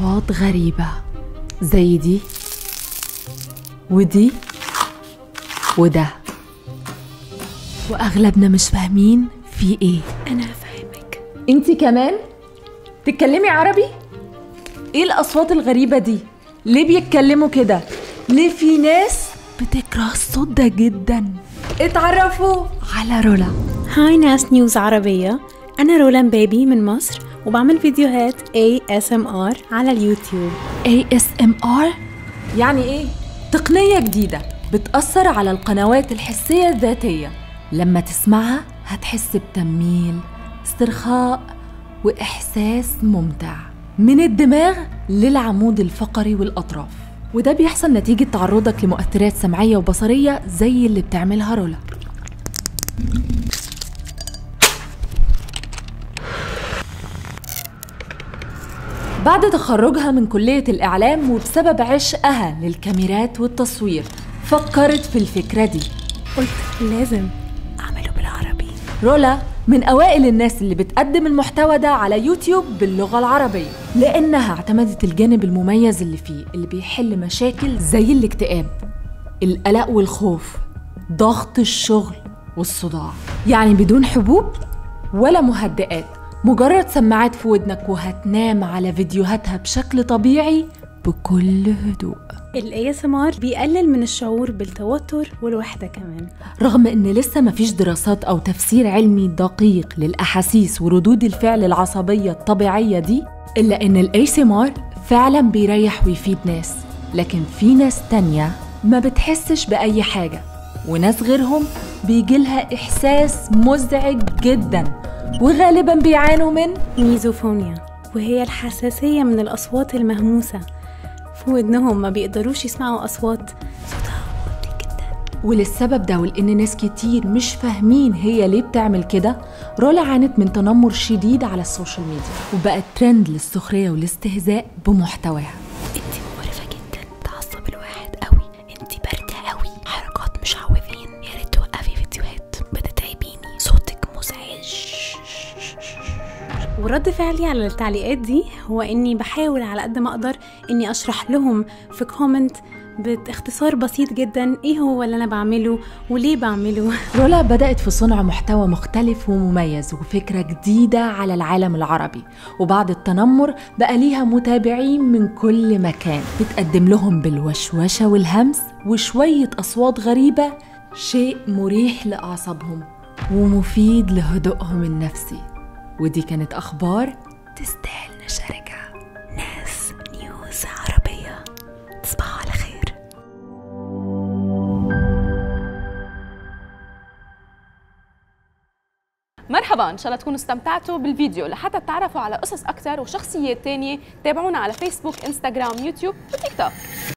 أصوات غريبة زي دي ودي وده وأغلبنا مش فاهمين في إيه أنا أفهمك انتي كمان تتكلمي عربي ايه الاصوات الغريبه دي ليه بيتكلموا كده ليه في ناس بتكره الصوت ده جدا اتعرفوا على رولا هاي ناس نيوز عربية أنا رولان بيبي من مصر وبعمل فيديوهات ASMR على اليوتيوب ASMR يعني ايه تقنيه جديده بتاثر على القنوات الحسيه الذاتيه لما تسمعها هتحس بتنميل استرخاء واحساس ممتع من الدماغ للعمود الفقري والاطراف وده بيحصل نتيجه تعرضك لمؤثرات سمعيه وبصريه زي اللي بتعملها رولا بعد تخرجها من كلية الإعلام وبسبب عشقها للكاميرات والتصوير فكرت في الفكرة دي قلت لازم أعمله بالعربي رولا من أوائل الناس اللي بتقدم المحتوى ده على يوتيوب باللغة العربية لأنها اعتمدت الجانب المميز اللي فيه اللي بيحل مشاكل زي الاكتئاب القلق والخوف ضغط الشغل والصداع يعني بدون حبوب ولا مهدئات مجرد سماعات في ودنك وهتنام على فيديوهاتها بشكل طبيعي بكل هدوء ال ASMR بيقلل من الشعور بالتوتر والوحدة كمان رغم ان لسه مفيش دراسات او تفسير علمي دقيق للاحاسيس وردود الفعل العصبيه الطبيعيه دي الا ان الاي فعلا بيريح ويفيد ناس لكن في ناس تانية ما بتحسش باي حاجه وناس غيرهم بيجيلها احساس مزعج جدا وغالبا بيعانوا من ميزوفونيا وهي الحساسية من الأصوات المهموسة في ودنهم ما بيقدروش يسمعوا أصوات صوتها واطي جدا وللسبب ده ولان ناس كتير مش فاهمين هي ليه بتعمل كده رولا عانت من تنمر شديد على السوشيال ميديا وبقت ترند للسخريه والاستهزاء بمحتواها انت مقرفة جدا تعصب الواحد قوي انت باردة قوي حركات مش عوضين يا ريت توقفي فيديوهات بتتعبيني صوتك مزعج ورد فعلي على التعليقات دي هو اني بحاول على قد ما اقدر اني اشرح لهم في كومنت باختصار بسيط جدا ايه هو اللي انا بعمله وليه بعمله رولا بدأت في صنع محتوى مختلف ومميز وفكرة جديدة على العالم العربي وبعد التنمر بقى ليها متابعين من كل مكان بتقدم لهم بالوشوشة والهمس وشوية أصوات غريبة شيء مريح لأعصابهم ومفيد لهدوءهم النفسي ودي كانت أخبار تستاهل نشاركها ناس نيوز عربية تصبحوا على خير مرحبا ان شاء الله تكونوا استمتعتوا بالفيديو لحتى تتعرفوا على قصص اكثر وشخصيات تانية تابعونا على فيسبوك انستغرام يوتيوب وتيك توك